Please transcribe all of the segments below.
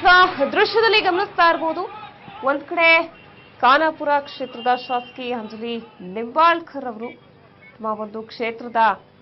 S ದೃಶ್ಯದಲ್ಲಿ ಗಮನಿಸ್ತಾ ಇರಬಹುದು ಒಂದ್ ಕಡೆ ಖಾನಾಪುರ ಕ್ಷೇತ್ರದ ಶಾಸಕಿ ಅಂಜಲಿ ನಿಂಬಾಳ್ಕರ್ ಅವರು ತಮ್ಮ ಒಂದು ಕ್ಷೇತ್ರದ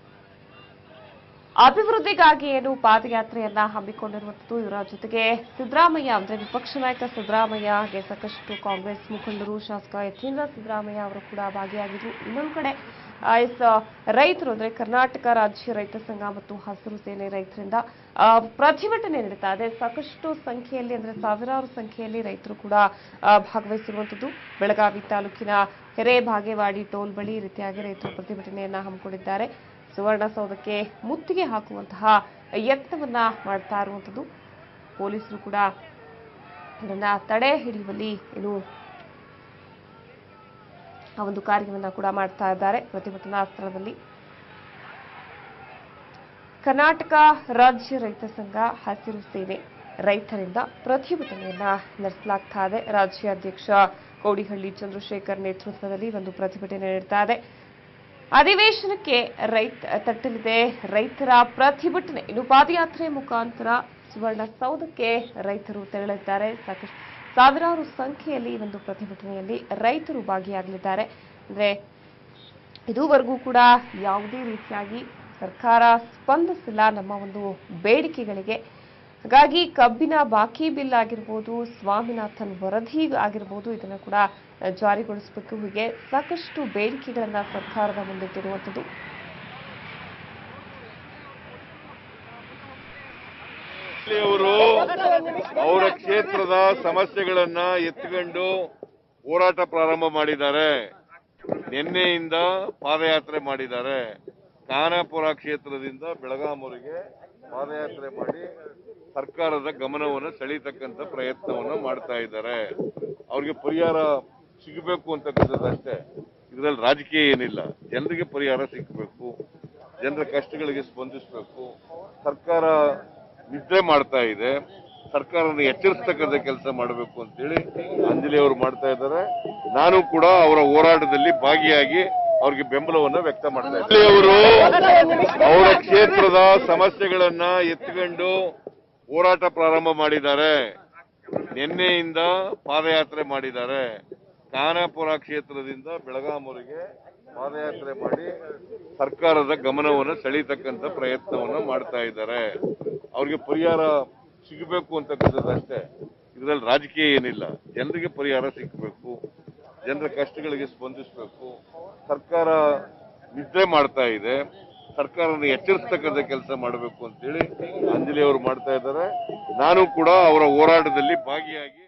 ಅಭಿವೃದ್ಧಿಗಾಗಿ ಏನು ಪಾದಯಾತ್ರೆಯನ್ನ ಹಮ್ಮಿಕೊಂಡಿರುವಂತದ್ದು ಇವರ ಜೊತೆಗೆ ಸಿದ್ದರಾಮಯ್ಯ ಅಂದ್ರೆ ವಿಪಕ್ಷ ನಾಯಕ ಸಿದ್ದರಾಮಯ್ಯಗೆ ಸಾಕಷ್ಟು ಕಾಂಗ್ರೆಸ್ ಮುಖಂಡರು ಶಾಸಕ ಯತೀಂದ್ರ ಸಿದ್ದರಾಮಯ್ಯ ಅವರು ಕೂಡ ಭಾಗಿಯಾಗಿದ್ರು ಇನ್ನೊಂದು ಕಡೆ ಆ, ಎಸ್ ರೈತರು ಅಂದ್ರೆ ಕರ್ನಾಟಕ ರಾಜ್ಯ ರೈತ ಸಂಘ ಮತ್ತು ಹಸಿರು ಸೇನೆ ರೈತರಿಂದ ಆ, ಪ್ರತಿಭಟನೆ ನಡೀತಾ ಇದೆ ಸಾಕಷ್ಟು ಸಂಖ್ಯೆಯಲ್ಲಿ ಅಂದ್ರೆ ಸಾವಿರಾರು ಸಂಖ್ಯೆಯಲ್ಲಿ ರೈತರು ಕೂಡ ಆ, ಭಾಗವಹಿಸಿರುವಂತದ್ದು ಬೆಳಗಾವಿ ತಾಲೂಕಿನ ಕೆರೆ ಬಾಗೇವಾಡಿ ಟೋಲ್ ಬಳಿ ಈ ರೀತಿಯಾಗಿ ರೈತರು ಪ್ರತಿಭಟನೆಯನ್ನ ಹಮ್ಮಿಕೊಂಡಿದ್ದಾರೆ ಸುವರ್ಣಸೌಧಕ್ಕೆ ಮುತ್ತಿಗೆ ಹಾಕುವಂತಹ ಯತ್ನವನ್ನ ಮಾಡ್ತಾ ಇರುವಂತದ್ದು ಪೊಲೀಸರು ಕೂಡ ಇದನ್ನ ತಡೆ ಹಿಡಿಯುವಲ್ಲಿ ಏನು ಆ ಒಂದು ಕಾರ್ಯವನ್ನ ಕೂಡ ಮಾಡ್ತಾ ಇದ್ದಾರೆ ಪ್ರತಿಭಟನಾ ಸ್ಥಳದಲ್ಲಿ ಕರ್ನಾಟಕ ರಾಜ್ಯ ರೈತ ಸಂಘ ಹಸಿರು ಸೇನೆ ರೈತರಿಂದ ಪ್ರತಿಭಟನೆಯನ್ನ ನಡೆಸಲಾಗ್ತಾ ಇದೆ ರಾಜ್ಯಾಧ್ಯಕ್ಷ ಕೋಡಿಹಳ್ಳಿ ಚಂದ್ರಶೇಖರ್ ನೇತೃತ್ವದಲ್ಲಿ ಒಂದು ಪ್ರತಿಭಟನೆ ನಡೆತಾ ಇದೆ ಅಧಿವೇಶನಕ್ಕೆ ರೈತ ತಟ್ಟಲಿದೆ ರೈತರ ಪ್ರತಿಭಟನೆ ಇನ್ನು ಪಾದಯಾತ್ರೆ ಮುಖಾಂತರ ಸುವರ್ಣಸೌಧಕ್ಕೆ ರೈತರು ತೆರಳಿದ್ದಾರೆ ಸಾಕಷ್ಟು ಸಾವಿರಾರು ಸಂಖ್ಯೆಯಲ್ಲಿ ಈ ಒಂದು ಪ್ರತಿಭಟನೆಯಲ್ಲಿ ರೈತರು ಭಾಗಿಯಾಗಲಿದ್ದಾರೆ ಅಂದ್ರೆ ಇದುವರೆಗೂ ಕೂಡ ಯಾವುದೇ ರೀತಿಯಾಗಿ ಸರ್ಕಾರ ಸ್ಪಂದಿಸಿಲ್ಲ ನಮ್ಮ ಒಂದು ಬೇಡಿಕೆಗಳಿಗೆ ಹಾಗಾಗಿ ಕಬ್ಬಿನ ಬಾಕಿ ಬಿಲ್ ಆಗಿರ್ಬೋದು ಸ್ವಾಮಿನಾಥನ್ ವರದಿ ಆಗಿರ್ಬೋದು ಇದನ್ನು ಕೂಡ ಜಾರಿಗೊಳಿಸಬೇಕು ಹೀಗೆ ಸಾಕಷ್ಟು ಬೇಡಿಕೆಗಳನ್ನ ಸರ್ಕಾರದ ಮುಂದಿಟ್ಟಿರುವಂಥದ್ದು ಅವರು ಅವರ ಕ್ಷೇತ್ರದ ಸಮಸ್ಯೆಗಳನ್ನ ಎತ್ಕೊಂಡು ಹೋರಾಟ ಪ್ರಾರಂಭ ಮಾಡಿದ್ದಾರೆ ನಿನ್ನೆಯಿಂದ ಪಾದಯಾತ್ರೆ ಮಾಡಿದ್ದಾರೆ ಖಾನಾಪುರ ಕ್ಷೇತ್ರದಿಂದ ಬೆಳಗಾಮುರಿಗೆ ಪಾದಯಾತ್ರೆ ಮಾಡಿ ಸರ್ಕಾರದ ಗಮನವನ್ನು ಸೆಳೀತಕ್ಕಂಥ ಪ್ರಯತ್ನವನ್ನು ಮಾಡ್ತಾ ಇದ್ದಾರೆ ಅವ್ರಿಗೆ ಪರಿಹಾರ ಸಿಗಬೇಕು ಅಂತಕ್ಕಂಥದ್ದಷ್ಟೇ ಇದರಲ್ಲಿ ರಾಜಕೀಯ ಏನಿಲ್ಲ ಜನರಿಗೆ ಪರಿಹಾರ ಸಿಗಬೇಕು ಜನರ ಕಷ್ಟಗಳಿಗೆ ಸ್ಪಂದಿಸಬೇಕು ಸರ್ಕಾರ ನಿದ್ರೆ ಮಾಡ್ತಾ ಇದೆ ಸರ್ಕಾರನ ಎಚ್ಚರಿಸ್ತಕ್ಕಂಥ ಕೆಲಸ ಮಾಡಬೇಕು ಅಂತೇಳಿ ಅಂಜಲಿ ಅವರು ಮಾಡ್ತಾ ಇದ್ದಾರೆ ನಾನು ಕೂಡ ಅವರ ಹೋರಾಟದಲ್ಲಿ ಭಾಗಿಯಾಗಿ ಅವ್ರಿಗೆ ಬೆಂಬಲವನ್ನ ವ್ಯಕ್ತ ಮಾಡ್ತಾ ಇದ್ದಾರೆ ಅವರು ಅವರ ಕ್ಷೇತ್ರದ ಸಮಸ್ಯೆಗಳನ್ನ ಎತ್ಕೊಂಡು ಹೋರಾಟ ಪ್ರಾರಂಭ ಮಾಡಿದ್ದಾರೆ ನಿನ್ನೆಯಿಂದ ಪಾದಯಾತ್ರೆ ಮಾಡಿದ್ದಾರೆ ಖಾನಾಪುರ ಕ್ಷೇತ್ರದಿಂದ ಬೆಳಗಾಮುರಿಗೆ ಪಾದಯಾತ್ರೆ ಮಾಡಿ ಸರ್ಕಾರದ ಗಮನವನ್ನು ಸೆಳೀತಕ್ಕಂಥ ಪ್ರಯತ್ನವನ್ನು ಮಾಡ್ತಾ ಇದ್ದಾರೆ ಅವ್ರಿಗೆ ಪರಿಹಾರ ಸಿಗಬೇಕು ಅಂತಕ್ಕಂಥದ್ದಷ್ಟೇ ಇದರಲ್ಲಿ ರಾಜಕೀಯ ಏನಿಲ್ಲ ಜನರಿಗೆ ಪರಿಹಾರ ಸಿಗಬೇಕು ಜನರ ಕಷ್ಟಗಳಿಗೆ ಸ್ಪಂದಿಸಬೇಕು ಸರ್ಕಾರ ನಿದ್ರೆ ಮಾಡ್ತಾ ಇದೆ ಸರ್ಕಾರನ ಎಚ್ಚರಿಸ್ತಕ್ಕಂಥ ಕೆಲಸ ಮಾಡಬೇಕು ಅಂತೇಳಿ ಅಂಜಲಿ ಅವರು ಮಾಡ್ತಾ ಇದ್ದಾರೆ ನಾನು ಕೂಡ ಅವರ ಹೋರಾಟದಲ್ಲಿ ಭಾಗಿಯಾಗಿ